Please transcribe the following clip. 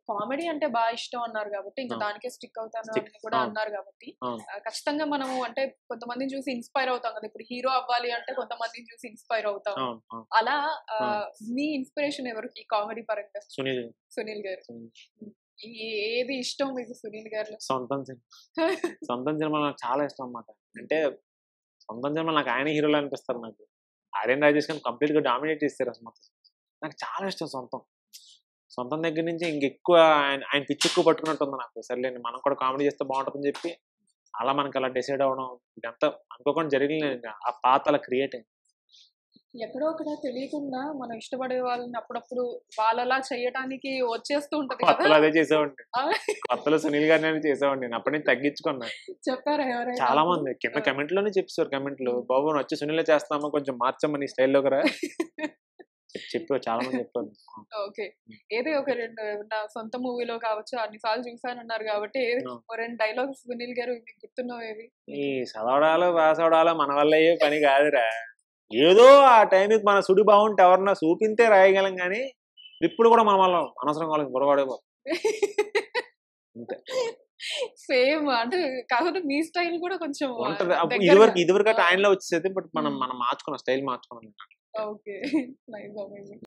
Comedy అంటే బాగా ఇష్టం అన్నారు కాబట్టి ఇంకా అవును. దానికే స్టిక్ అవుతాను Stick, అని కూడా అవును. అన్నారు కాబట్టి అవును. ఆ, ఖచ్చితంగా మనము అంటే కొంతమందిని చూసి ఇన్స్పైర్ అవుతాం కదా ఇప్పుడు హీరో అవ్వాలి అంటే కొంతమందిని చూసి ఇన్స్పైర్ అవుతాం అవును అవును అలా ఆ, అవును. మీ ఇన్స్పిరేషన్ ఎవరు ఈ కామెడీ పరంగా సునీల్ సునీల్ గారు సునీల్. ఈ- ఏది ఇష్టం మీకు సునీల్ గారు సొంతం సినిమా సొంతం సినిమా నాకు చాలా ఇష్టం అన్నమాట అంటే సొంతం సినిమా నాకు ఆయన హీరోలు అనిపిస్తారు నాకు ఆర్యన్ రాజేష్ గారిని కంప్లీట్ గా డామినేట్ చేస్తారు అసలు మొత్తం. నాకు చాలా ఇష్టం సొంతం సొంతం దగ్గర నుంచి ఇంకెక్కువ ఆయన ఆయన పిచ్చి ఎక్కువ పట్టుకున్నట్టుంది నాకు సర్లేండి మనం కూడా కామెడీ చేస్తే బాగుంటుందని చెప్పి అలా మనకి అలా డిసైడ్ అవ్వడం ఇదంతా అనుకోకుండా జరిగింది ఇంకా ఆ పాత అలా క్రియేట్ అయింది ఎక్కడో అక్కడ తెలియకుండా మనం ఇష్టపడే వాళ్ళని అప్పుడప్పుడు వాళ్ళలా చేయటానికి వచ్చేస్తూ ఉంటది కొత్తలో కదా అదే చేసేవాడిని ఆ, కొత్తలో సునీల్ గారిని అని చేసేవాడిని నేను అప్పటి నుంచి తగ్గించుకున్నాను చెప్పారా ఎవరైనా చాలా మంది కింద ఆ. కమెంట్ లోనే చెప్పేవారు కమెంట్లు బాబు నువ్వు వచ్చి సునీల్ చేస్తామా కొంచెం మార్చమని స్టైల్లోకి రా చెప్పి చాలా మంది చెప్పారు ఓకే ఏదో ఒక రెండు నా సొంత మూవీలో కావచ్చు అన్ని సార్లు చూసానన్నారు కాబట్టి ఏది ఆ. ఓ రెండు డైలాగ్స్ సునీల్ గారు మీకు గుర్తున్నావు ఏవి ఈ చదవడాలు పాసవడాలు మన వల్ల అయ్యే పని కాదురా ఏదో ఆ టైంకి మన సుడి బాగుంటే ఎవరన్నా చూపింతే రాయగలం కానీ ఇప్పుడు కూడా మన వల్ల అనవసరం వాళ్ళకి గొడవడే అంతే. సేమ్ అంటే కాకపోతే మీ స్టైల్ కూడా కొంచెం ఉంటది అప్పుడు దగ్గరగా. ఇదివరకు ఇదివరకు ఆ. ఆయనలో వచ్చేది బట్ మనం ఉమ్. మనం మార్చుకున్నాం స్టైల్ మార్చుకున్నాం ఓకే నైస్ అమేజింగ్